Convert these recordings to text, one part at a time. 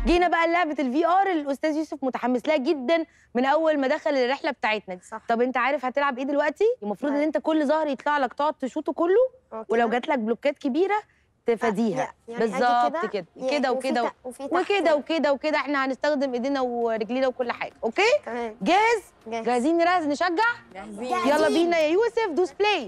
جينا بقى لعبه الفي ار اللي الاستاذ يوسف متحمس لها جدا من اول ما دخل الرحله بتاعتنا دي صح. طب انت عارف هتلعب ايه دلوقتي المفروض ان طيب. انت كل ظهر يطلع لك تقعد تشوطه كله أوكي. ولو جات لك بلوكات كبيره تفاديها يعني أجي بالظبط كده يعني كده وفي وكده تحت- وفي تحت. وكده وكده وكده احنا هنستخدم ايدينا ورجلينا وكل حاجه اوكي تمام جاهز جاهز. جاهزين نركز نشجع جاهزين. يلا بينا يا يوسف دوس بلاي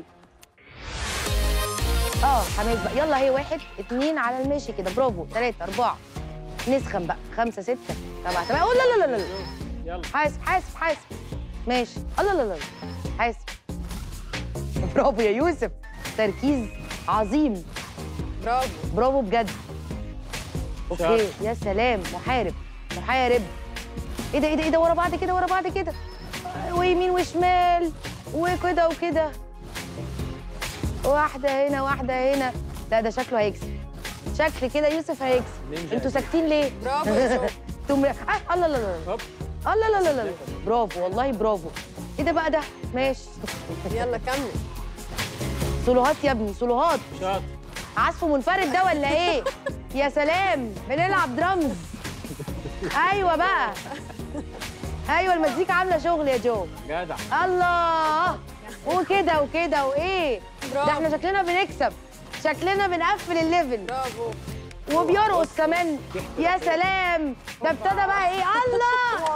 اه حماس بقى يلا هي واحد اتنين على الماشي كده برافو تلاتة أربعة نسخن بقى خمسة ستة سبعة ثمانية أوه لا لا لا لا يلا حاسب حاسب حاسب ماشي الله لا لا لا حاسب برافو يا يوسف تركيز عظيم برافو برافو بجد اوكي يا سلام محارب محارب ايه ده ايه ده ايه ده ورا بعض كده ورا بعض كده ويمين وشمال وكده وكده واحدة هنا واحدة هنا لا ده شكله هيكسب شكل كده يوسف هيكسب نينجا. انتوا ساكتين ليه؟ برافو يا شوف انتوا مر- آه الله لا لا لا هوب الله لا لا لا لا برافو والله برافو ايه ده بقى ده؟ ماشي يلا كمل سولوهات يا ابني سولوهات شاطر عزف منفرد ده ولا ايه؟ يا سلام بنلعب درامز ايوه بقى ايوه المزيكا عامله شغل يا جو جدع الله وكده وكده وايه ده برافو. احنا شكلنا بنكسب شكلنا بنقفل الليفل برافو وبيرقص كمان يا سلام ده ابتدى بقى ايه الله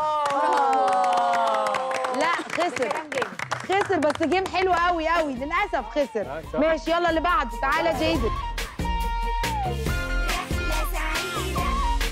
لا خسر خسر بس جيم حلو قوي قوي للاسف خسر آه، صح. ماشي يلا اللي بعده تعالى جيدن رحلة سعيدة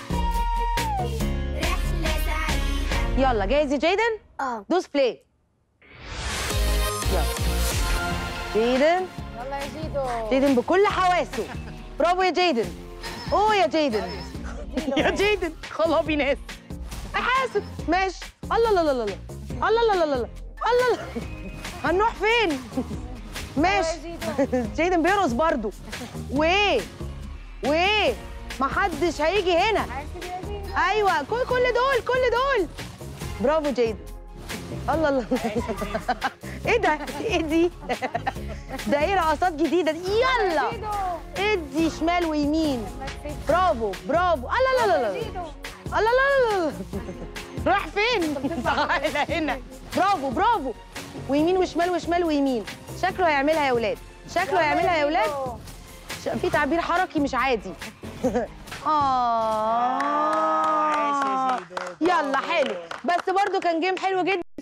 رحلة سعيدة يلا جاهز يا جيدن اه دوس بلاي يلا جيدن يلا يا جيدو جيدن بكل حواسه برافو يا جيدن اوه يا جيدن يا جيدن خلابي ناس حاسب ماشي الله لا لا لا لا الله لا لا لا لا الله لا هنروح فين ماشي جيدن بيرقص برضو وايه وايه محدش هيجي هنا ايوه كل كل دول كل دول برافو جيدن الله الله ايه ده ايه دي ده ايه رقصات جديده دي يلا ادي شمال ويمين برافو برافو الله لا لا لا الله لا لا لا راح فين تعالى هنا برافو برافو ويمين وشمال وشمال ويمين شكله هيعملها يا ولاد شكله هيعملها يا ولاد ش- في تعبير حركي مش عادي اه يلا حلو بس برضو كان جيم حلو جدا